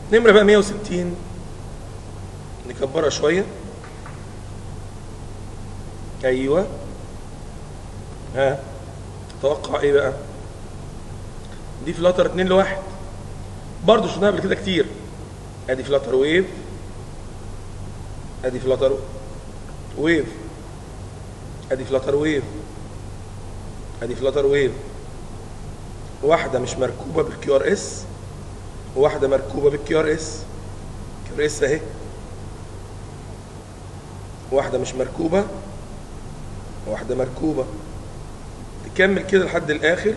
نمره بقى 160 نكبرها شويه ايوه ها تتوقع ايه بقى دي فلاتر 2 لواحد برضه شفناها قبل كده كتير ادي فلاتر ويف ادي فلاتر ويف ادي فلاتر ويف ادي فلاتر ويف واحده مش مركوبه بالكيو ار اس وواحده مركوبه بالكيو ار اس كيو ار اس اهي واحده مش مركوبه واحده مركوبه تكمل كده لحد الاخر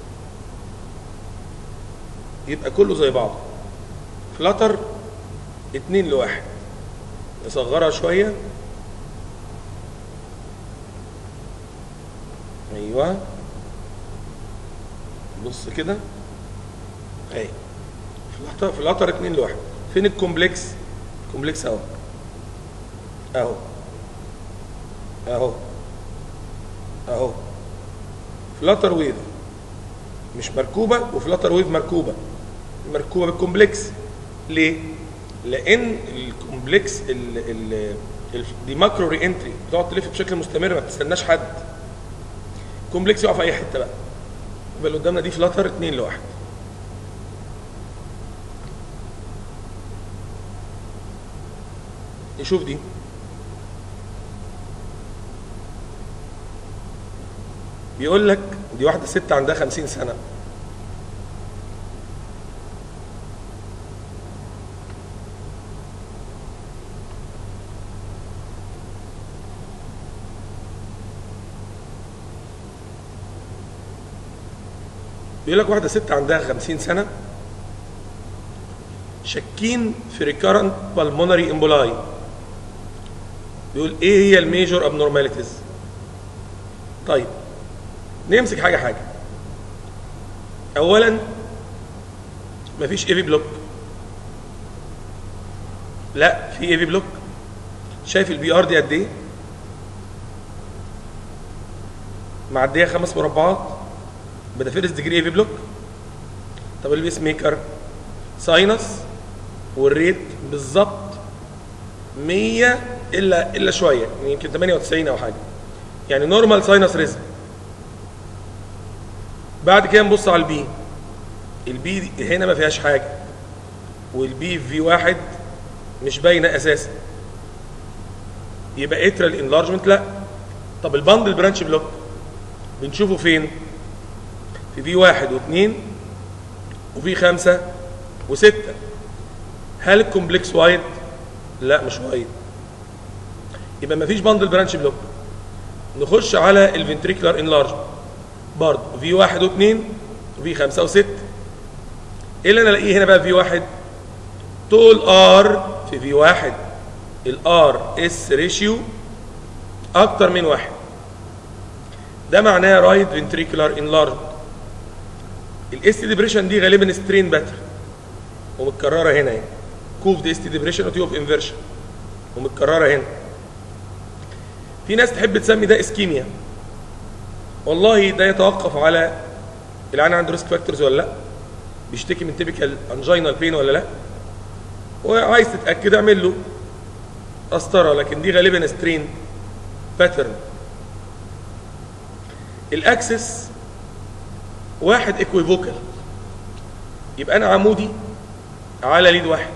يبقى كله زي بعضه فلاتر اتنين لواحد نصغرها شوية ايوه بص كده اهي فلاتر فلاتر اتنين لواحد فين الكومبلكس الكومبلكس اهو اهو اهو اهو فلاتر ويف مش مركوبه وفلاتر ويف مركوبه مركوبه بالكومبلكس ليه؟ لان الكومبلكس ال ال ال دي ماكرو ري انتري بتقعد تلف بشكل مستمر ما بتستناش حد كومبلكس يقع في اي حته بقى يبقى اللي قدامنا دي فلاتر 2 لواحد نشوف دي بيقول لك دي واحده ست عندها 50 سنه بيقول لك واحده ست عندها 50 سنه شاكين في ريكارنت بالمونري امبولاي بيقول ايه هي الميجور ابنورماليتيز طيب نمسك حاجه حاجه اولا مفيش اي في بلوك لا في اي في بلوك شايف البي ار دي قد ايه معديه خمس مربعات بدا فيرست ديجري اي في بلوك طب البيس ميكر ساينس والريت بالظبط 100 الا الا شويه يعني يمكن 98 او حاجه يعني نورمال ساينس ريزم بعد كده نبص على البي البي دي هنا ما فيهاش حاجه والبي في واحد مش باينه اساسا يبقى اترال انلارجمنت لا طب الباندل برانش بلوك بنشوفه فين في في واحد واثنين وفي خمسة وستة هل الكومبلكس وايد؟ لا مش وايد يبقى مفيش باندل برانش بلوك نخش على الفنتريكولار انلارج برضه في واحد واثنين وفي خمسة وستة ايه اللي انا الاقيه هنا بقى في واحد طول ار في في واحد الار اس ريشيو اكتر من واحد ده معناه رايت فنتريكولار انلارج الاس ديبريشن دي غالبا سترين باتر ومتكرره هنا يعني كوف دي اس ديبريشن وتيوب انفيرشن ومتكرره هنا في ناس تحب تسمي ده اسكيميا والله ده يتوقف على العين عنده ريسك فاكتورز ولا لا بيشتكي من تيبيكال انجينال بين ولا لا وعايز تتاكد اعمل له قسطره لكن دي غالبا سترين باترن الاكسس واحد ايكويفوكال يبقى انا عمودي على ليد واحد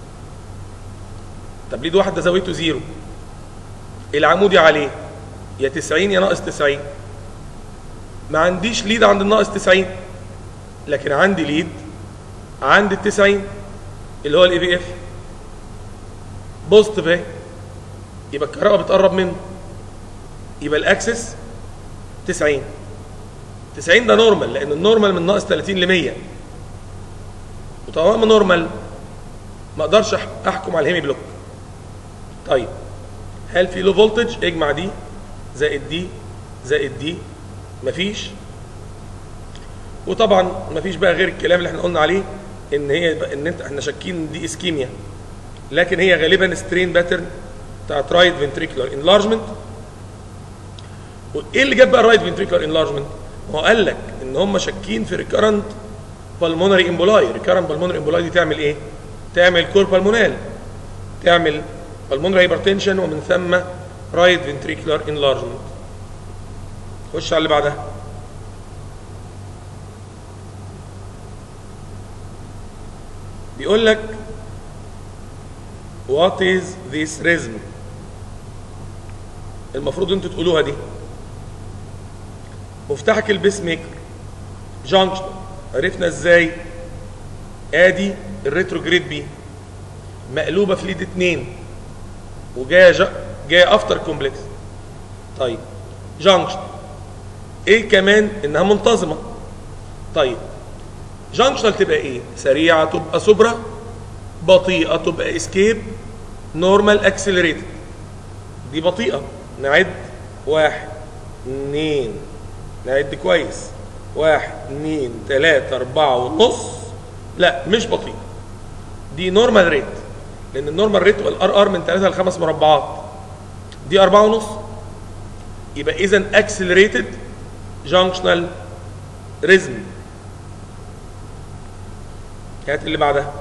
طب ليد واحد ده زاويته زيرو العمودي عليه يا 90 يا ناقص 90 ما عنديش ليد عند الناقص 90 لكن عندي ليد عند ال 90 اللي هو الاي بي اف بوزيتيف اهي يبقى الكهرباء بتقرب منه يبقى الاكسس 90 90 ده نورمال لان النورمال من ناقص 30 ل 100 وطالما نورمال ما اقدرش احكم على الهيمي بلوك طيب هل في لو فولتج اجمع دي زائد دي زائد دي مفيش وطبعا مفيش بقى غير الكلام اللي احنا قلنا عليه ان هي ان انت احنا شاكين ان دي اسكيميا لكن هي غالبا سترين باترن بتاعت رايت فنتريكولار انلارجمنت وايه اللي جاب بقى الرايت فنتريكولار انلارجمنت؟ هو قال لك ان هم شاكين في ريكارنت بالمونري امبولاي ريكارنت بالمونري امبولاي دي تعمل ايه؟ تعمل كور بالمونال تعمل بالمونري هايبرتنشن ومن ثم رايت فنتريكولار انلارجمنت خش على اللي بعدها بيقول لك what is this rhythm المفروض انتوا تقولوها دي مفتاحك البيس ميكر جانكشن عرفنا ازاي ادي الريتروجريد بي مقلوبه في ليد اتنين وجايه جا جايه افتر كومبلكس طيب جانكشن ايه كمان انها منتظمه طيب جانكشنال تبقى ايه سريعه تبقى سوبرا بطيئه تبقى اسكيب نورمال اكسلريتد دي بطيئه نعد واحد اتنين نعد كويس واحد اتنين تلاتة أربعة ونص لا مش بطيء دي نورمال ريت لأن النورمال ريت والار ار من ثلاثة لخمس مربعات دي أربعة ونص يبقى إذا اكسلريتد جانكشنال ريزم هات اللي بعدها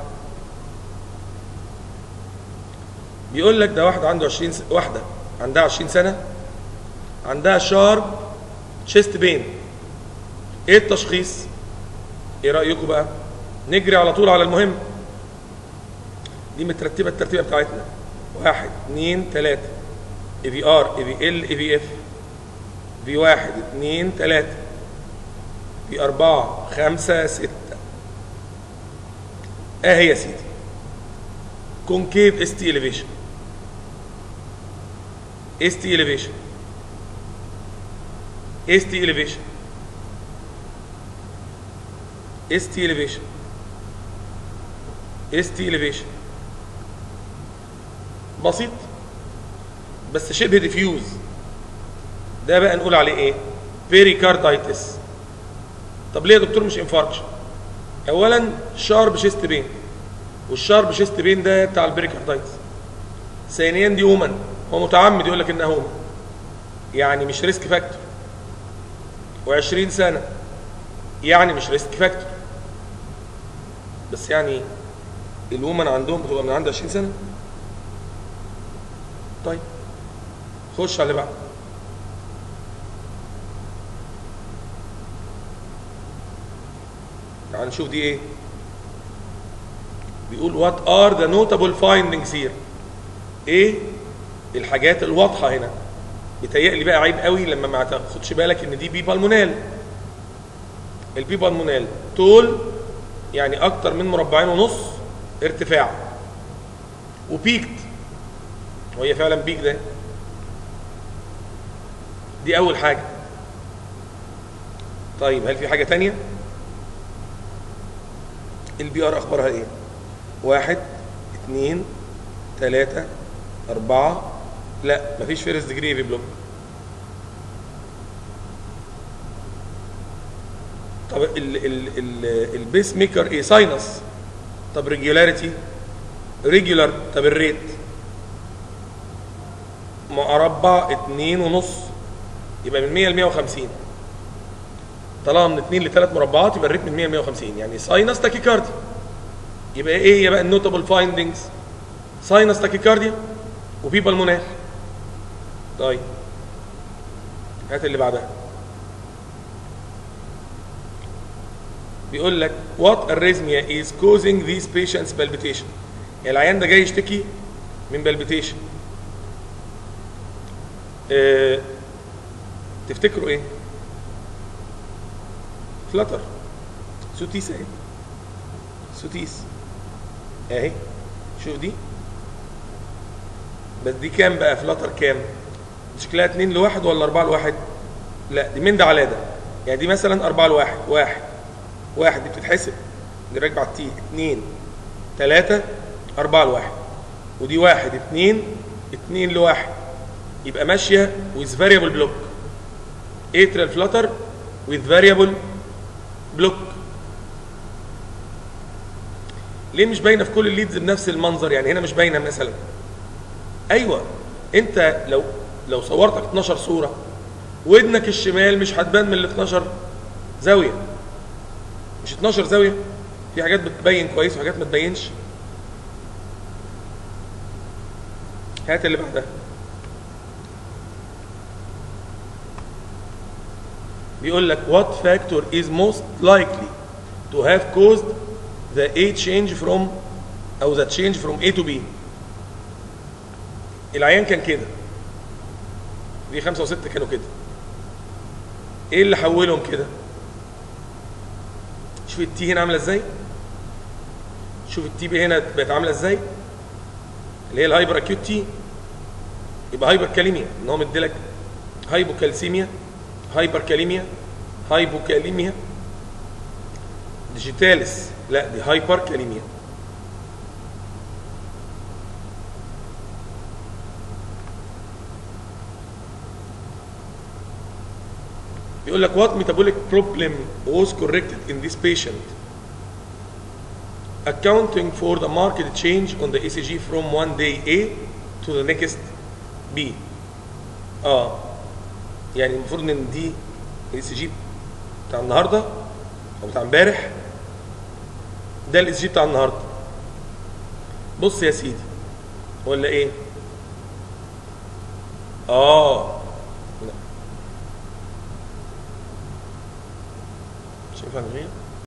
بيقول لك ده واحد عنده 20 س... واحده عندها 20 سنه عندها شارب شيست بين ايه التشخيص ايه رايكم بقى نجري على طول على المهم دي مترتبه الترتيبه بتاعتنا واحد اتنين تلاته اي في ار اي في ال اي في اف في واحد اتنين تلاته في اربعه خمسه سته اهي يا سيدي كونكيف اس تي اليفيشن اس تي اليفيشن اس تي اليفيشن اس تي اليفيشن اس تي اليفيشن بسيط بس شبه ديفيوز ده بقى نقول عليه ايه بيريكاردايتس طب ليه يا دكتور مش انفاركشن اولا شارب شيست بين والشارب شيست بين ده بتاع البريكاردايتس ثانيا دي هومن هو متعمد يقول لك انها هومن يعني مش ريسك فاكتور و20 سنه يعني مش ريسك فاكتور بس يعني الومن عندهم بتبقى من عند 20 سنه طيب خش على اللي بعده تعال نشوف دي ايه بيقول what are the notable findings here ايه الحاجات الواضحه هنا بيتهيألي بقى عيب قوي لما ما تاخدش بالك ان دي بي بالمونال البي بالمونال طول يعني اكتر من مربعين ونص ارتفاع وبيكت وهي فعلا بيك ده دي اول حاجه طيب هل في حاجه تانية البي ار اخبارها ايه واحد اتنين تلاتة اربعة لا مفيش فيرست ديجري في بلوك طب ال ال ال البيس ميكر ايه ساينس طب ريجولاريتي ريجولار طب الريت مربع اتنين ونص يبقى من 100 ل 150 طالما من 2 ل 3 مربعات يبقى الريت من 100 ل 150 يعني ساينس تاكيكارديا يبقى ايه هي بقى النوتابل فايندنجز ساينس تاكيكارديا وفي بالمونال طيب هات اللي بعدها بيقول لك what arrhythmia is causing these patients palpitation يعني العيان ده جاي يشتكي من palpitation اه تفتكروا ايه فلتر سوتيس اهي سوتيس اهي شوف دي بس دي كام بقى فلتر كام شكلها اتنين لواحد ولا اربعة لواحد لا دي من ده على ده يعني دي مثلا اربعة لواحد واحد واحد دي بتتحسب دي راكبة على التي اتنين تلاتة اربعة لواحد ودي واحد اتنين اتنين لواحد يبقى ماشية with variable block atrial flutter with variable block ليه مش باينه في كل الليدز بنفس المنظر يعني هنا مش باينه مثلا ايوه انت لو لو صورتك 12 صوره ودنك الشمال مش هتبان من ال 12 زاويه مش 12 زاويه في حاجات بتبين كويس وحاجات ما تبينش هات اللي بعدها بيقول لك what factor is most likely to have caused the A change from او the change from A to B العيان كان كده دي خمسة وستة كانوا كده ايه اللي حولهم كده شوف التي هنا عامله ازاي شوف التي بي هنا بقت عامله ازاي اللي هي الهايبر اكيوت تي يبقى هايبر كاليميا ان هو مديلك هايبوكالسيميا هايبر كاليميا هايبوكاليميا ديجيتاليس لا دي هايبر كاليميا بيقول لك what metabolic problem was corrected in this patient accounting for the marked change on the ECG from one day A to the next B اه يعني المفروض ان دي الاي سي جي بتاع النهارده او بتاع امبارح ده الاي سي جي بتاع النهارده بص يا سيدي ولا ايه اه لا شايف انا غير